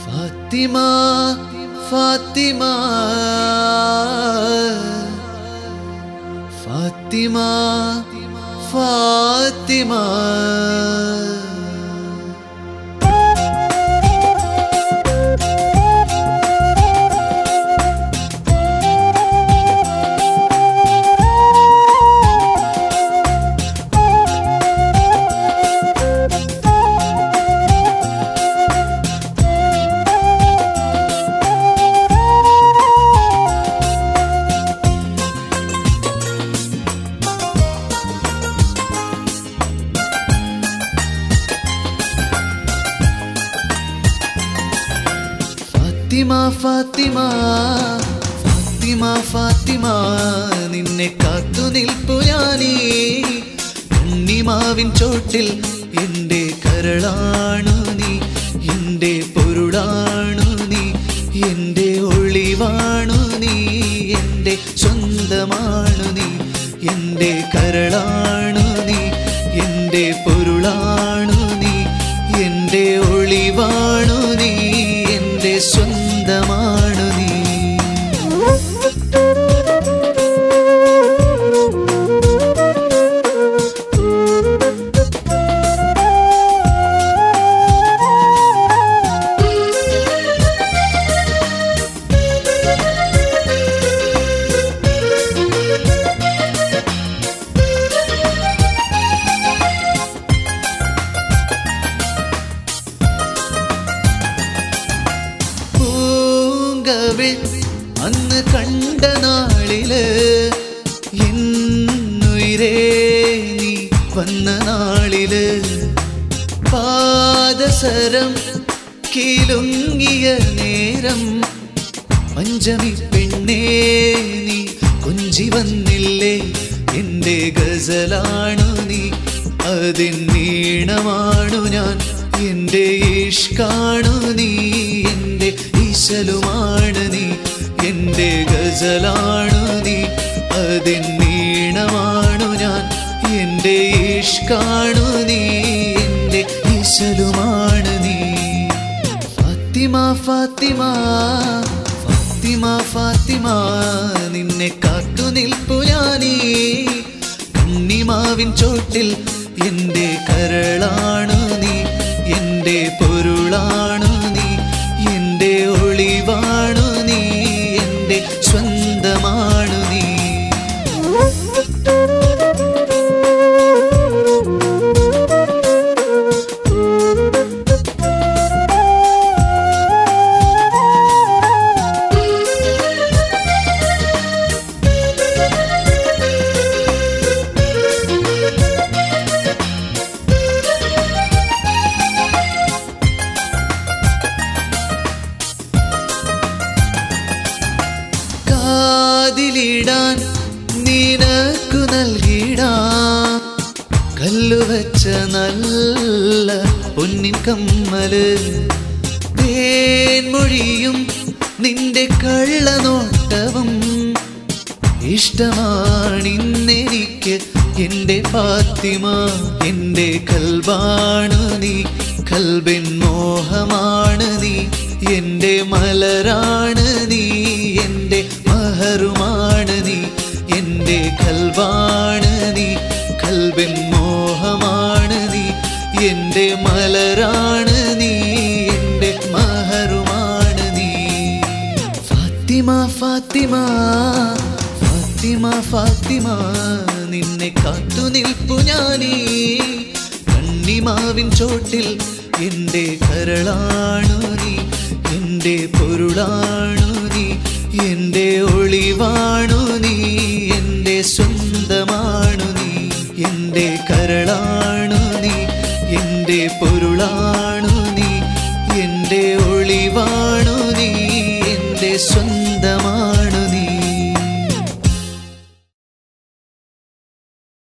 ഫാത്തിമ ഫാത്തിമ ഫാത്തിമ ഫാത്തിമ ഫാത്തിമ ഫാത്തിമ ഫാത്തിമ ഫാത്തിമ നിന്നെ കാത്തു നിൽപ്പു ഞാനീ കണ്ണിമാവിൻ ചോട്ടിൽ എൻ്റെ കരളാണു നീ എൻ്റെ പൊരുളാണു നീ എൻ്റെ ഒളിവാണു നീ എൻ്റെ സ്വന്തമാണു നീ എൻ്റെ കരളാണു നീ എൻ്റെ പൊരുളാണു നീ എൻ്റെ ഒളിവാണു നീ എൻ്റെ സ്വന്തമാണു നീ പൂങ്കവിൾ അന്ന് കണ്ട നാളില് എന്നുയിരേ നീ വന്ന നാളില് പാദസരം കീലുങ്ങിയ നേരം പഞ്ചമി പെണ്ണേ നീ കൊഞ്ചി വന്നില്ലേ എൻ്റെ ഗസലാണു നീ അതിൻ നീണമാണു ഞാൻ എൻ്റെ ഇഷ്കാണു നീ എൻ്റെ ഈശലുമാണ് നീ എൻ്റെ ഗസലാണു നീ അതിൻ നീണമാണു ഞാൻ എൻ്റെ ഇഷ്കാണു നീ എൻ്റെ ഈശലുമാണ് നീ ഫാത്തിമ ഫാത്തിമ ഫാത്തിമ ഫാത്തിമ നിന്നെ കാത്തു നിൽപ്പു ഞാനീ കണ്ണിമാവിൻ ചോട്ടിൽ എൻ്റെ കരളാണു നീ എൻ്റെ പൊരുളാണു നീ എൻ്റെ ഒളിവാണു നീ എൻ്റെ സ്വന്തമാണു നീ കാതിലിടാൻ നിനക്കു നൽകിടാം കല്ലുവച്ച നല്ല പൊന്നിൻ കമ്മല് തേൻമൊഴിയും നിന്റെ കള്ളനോട്ടവും ഇഷ്ടമാണിന്നെനിക്ക് എൻ്റെ ഫാത്തിമ എൻ്റെ കൽബാണു നീ കൽബിൻ മോഹമാണ് നീ എൻ്റെ മലരാണ് നീ എൻ്റെ മഹറുമാണ് നീ എൻ്റെ കൽബാണ് നീ കൽബിൻ മോഹമാണ് നീ എൻ്റെ മലരാണ് നീ എൻ്റെ മഹറുമാണ് നീ ഫാത്തിമ ഫാത്തിമ ഫാത്തിമ ഫാത്തിമ നിന്നെ കാത്തു നിൽപ്പു ഞാനീ കണ്ണിമാവിൻ ചോട്ടിൽ എൻ്റെ കരളാണു നീ എൻ്റെ പൊരുളാണു നീ